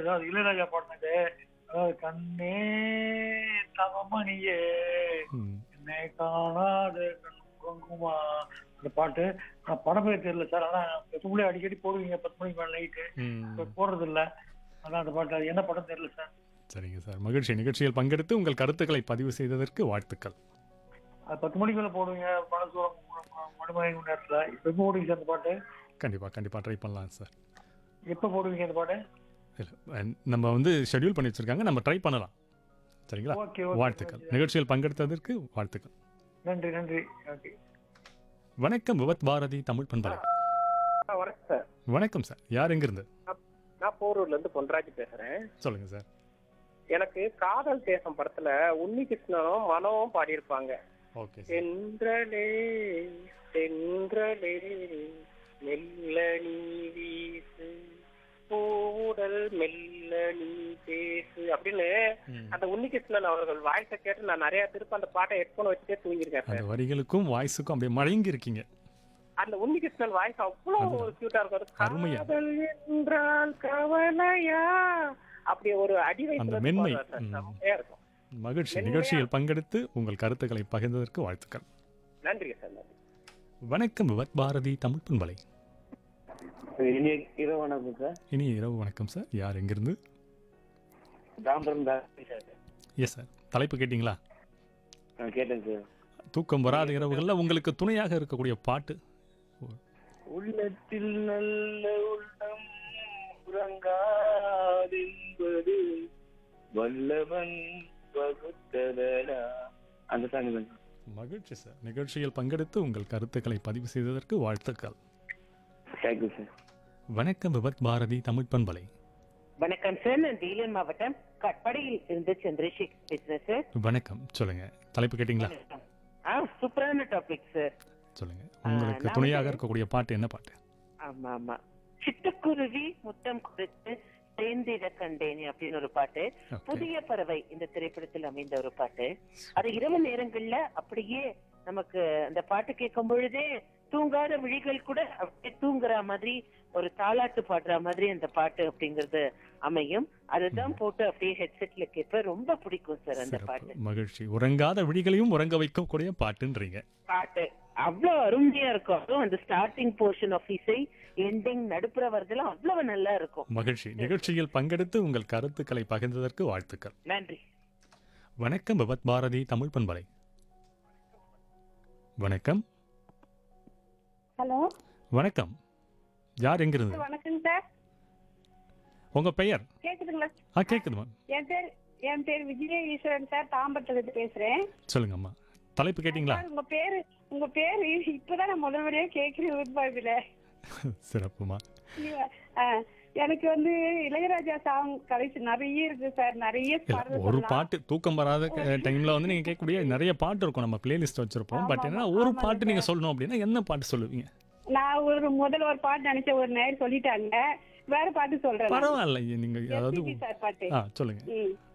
அதாவது இளையராஜா பாடினது அதாவது கண்ணே தவமணியே ம். என்னை காணாத கண்குமா அந்த பாட்டு நான் படம் பேர் தெரியல சார் ஆனா எப்பவுமே அடிக்கடி போடுவீங்க பத்து மணிக்கு மேல நைட்டு ம். இப்ப போடுறது இல்ல அதான் அந்த பாட்டு அது என்ன படம் தெரியல சார் சரிங்க சார் மகிழ்ச்சி நிகழ்ச்சியில் பங்கெடுத்து உங்கள் கருத்துக்களை பதிவு செய்ததற்கு வாழ்த்துக்கள் அது பத்து மணிக்கு மேல போடுவீங்க மனசூரம் மணிமணி நேரத்துல இப்ப எப்போ போடுவீங்க சார் அந்த பாட்டு கண்டிப்பாக கண்டிப்பாக ட்ரை பண்ணலாம் சார் எப்போ போடுவீங்க அந்த பாட்டு இல்ல, அஹ், நம்ம வந்து ஷெட்யூல் பண்ணி வச்சிருக்காங்க நம்ம ட்ரை பண்ணலாம் சரிங்களா ஓகே ஓகே வாழ்த்துக்கள் நிகழ்ச்சியில் பங்கெடுத்ததற்கு வாழ்த்துக்கள் நன்றி நன்றி ஓகே வணக்கம் விவத் பாரதி தமிழ் பண்பலை ஆ, வணக்கம் சார் வணக்கம் சார் யார் எங்கிருந்து நான் போரூர்ல இருந்து பொன்ராஜ் பேசுறேன் சொல்லுங்க சார் எனக்கு காதல் தேசம் படத்துல உன்னி கிருஷ்ணனும் மனோவும் பாடியிருப்பாங்க ஓகே சார் தென்றலே தென்றலே மெல்ல நீ வீசு பூடல் மெல்ல நீ பேசு அப்படின்னு ம். அந்த உன்னிகிருஷ்ணன் அவர்கள் வாய்ஸை கேட்டு நான் நிறைய திருப்ப அந்த பாட்டை ஹெட்போன் வச்சுட்டே தூங்கியிருக்கேன் அந்த சார் வரிகளுக்கும் வாய்ஸுக்கும் அப்படியே மயங்கி இருக்கீங்க அந்த உன்னிகிருஷ்ணன் வாய்ஸ் அவ்வளவு அதுதான். ஒரு கியூட்டா இருக்கும் அது அருமையா. காதல் என்றால் கவலையா அப்படி ஒரு அடி அந்த வயசுல மென்மை. பாடுவார் சார் ம். செம்மையா இருக்கும் மகிழ்ச்சி மென்மையா- நிகழ்ச்சியில் பங்கெடுத்து உங்கள் கருத்துக்களை பகிர்ந்ததற்கு வாழ்த்துக்கள் நன்றிங்க சார் நன்றி வணக்கம் விவத் பாரதி தமிழ் பண்பலை இனிய இரவு வணக்கம் சார் இனி இரவு வணக்கம் சார் யார் எங்கிருந்து தாம்பரம் தான் சார் எஸ் சார் தலைப்பு கேட்டிங்களா நான் கேட்டேன் சார் தூக்கம் வராத இரவுகளில் உங்களுக்கு துணையாக இருக்கக்கூடிய பாட்டு உள்ளத்தில் நல்ல உள்ளம் உறங்காதென்பது வல்லவன் வகுத்ததடா அந்த சாங் தான் மகிழ்ச்சி சார் நிகழ்ச்சியில் பங்கெடுத்து உங்கள் கருத்துக்களை பதிவு செய்ததற்கு வாழ்த்துக்கள் தேங்க்யூ சார் வணக்கம் விபத் பாரதி தமிழ் பண்பலை வணக்கம் சார் நான் வேலூர் மாவட்டம் கட்படையில் இருந்து சந்திரசேகர் பேசுறேன் சார் வணக்கம் சொல்லுங்க தலைப்பு கேட்டிங்களா ஆ சூப்பரான டாபிக் சார் சொல்லுங்க உங்களுக்கு நான் துணையாக வந்து- இருக்கக்கூடிய பாட்டு என்ன பாட்டு ஆமா ஆமா சிட்டுக்குருவி முத்தம் கொடுத்து சேர்ந்திட கண்டேனே அப்படின்னு ஒரு பாட்டு Okay. புதிய பறவை இந்த திரைப்படத்தில் அமைந்த ஒரு பாட்டு அது இரவு நேரங்கள்ல அப்படியே நமக்கு அந்த பாட்டு கேட்கும் பொழுதே தூங்காத விழிகள் கூட அப்படியே தூங்குற மாதிரி ஒரு தாலாட்டு பாடுற மாதிரி அந்த பாட்டு அப்படிங்கறது அமையும் அதுதான் போட்டு அப்படியே ஹெட்செட்ல கேட்ப ரொம்ப பிடிக்கும் சார் அந்த பாட்டு சிறப்பு மகிழ்ச்சி உறங்காத விழிகளையும் உறங்க வைக்கக்கூடிய பாட்டுன்றீங்க பாட்டு அவ்வளவு அருமையா இருக்கும் அதுவும் அந்த ஸ்டார்டிங் போர்ஷன் ஆஃப் இசை எண்டிங் நடுப்புற வரதெல்லாம் அவ்வளவு நல்லா இருக்கும் மகிழ்ச்சி நிகழ்ச்சியில் பங்கெடுத்து உங்கள் கருத்துக்களை பகிர்ந்ததற்கு வாழ்த்துக்கள் நன்றி வணக்கம் விபத் பாரதி தமிழ் பண்பலை வணக்கம் ஹலோ வணக்கம் யார் எங்கிருந்து வணக்கங்க சார் உங்க பெயர் கேக்குதுங்களா ஆ கேக்குதுமா என் பேர் என் பேர் விஜய ஈஸ்வரன் சார் தாம்பரத்துல இருந்து பேசுறேன் சொல்லுங்கம்மா தலைப்பு கேட்டிங்களா சார், உங்க பேரு உங்க பேரு இப்பதான் நான் முதல் முறையா கேக்குறேன் உட்பாதுல சிறப்புமா எனக்கு வந்து இளையராஜா சாங் கடைசி நிறைய இருக்கு சார் நிறைய இல்ல பாடல் ஒரு சொல்லலாம். பாட்டு தூக்கம் வராத டைம்ல வந்து நீங்க கேட்கக்கூடிய நிறைய பாட்டு இருக்கும் நம்ம பிளேலிஸ்ட் வச்சிருப்போம் பட் ஆமா, என்ன ஆமா, ஒரு ஆமாங்க பாட்டு நீங்க சொல்லணும் அப்படின்னா என்ன பாட்டு சொல்லுவீங்க நான் ஒரு முதல் ஒரு பாட்டு நினைச்ச ஒரு நேரம் சொல்லிட்டாங்க வேற பாட்டு சொல்றேன் நான். பரவாயில்ல நீங்க அதாவது SPB சார் பாட்டு ஆ சொல்லுங்க ம்.